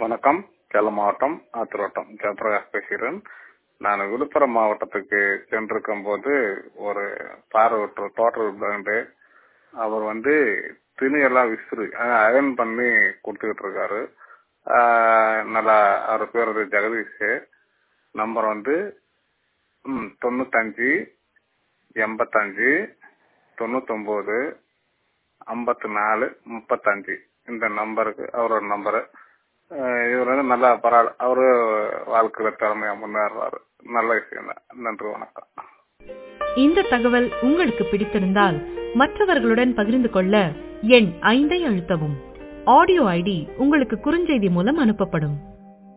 வணக்கம் சேலம் மாவட்டம் ஆத்திரோட்டம் ஜெயபிரகாஷ் பேசுகிறேன் நான் விழுப்புரம் மாவட்டத்துக்கு சென்றிருக்கும் போது ஒரு பார்வையற்ற தோட்டல் பிராண்டு அவர் வந்து துணியெல்லாம் விசிறு அயன் பண்ணி கொடுத்துக்கிட்டு இருக்காரு ஆஹ் நல்லா அவர் பேர் வந்து ஜெகதீஷ் நம்பர் வந்து ம், தொண்ணூத்தஞ்சு எண்பத்தஞ்சு தொண்ணூத்தொன்பது ஐம்பத்தி நாலு முப்பத்தஞ்சு இந்த நம்பருக்கு அவரோட நம்பரு அஹ் இவர் வந்து நல்லா பரவாயில்ல அவரு வாழ்க்கையில திறமையா முன்னேறாரு நல்ல விஷயம் தான் நன்றி வணக்கம் இந்த தகவல் உங்களுக்கு பிடித்திருந்தால் மற்றவர்களுடன் பகிர்ந்து கொள்ள எண் ஐந்தை அழுத்தவும் ஆடியோ ஐடி உங்களுக்கு குறுஞ்செய்தி மூலம் அனுப்பப்படும்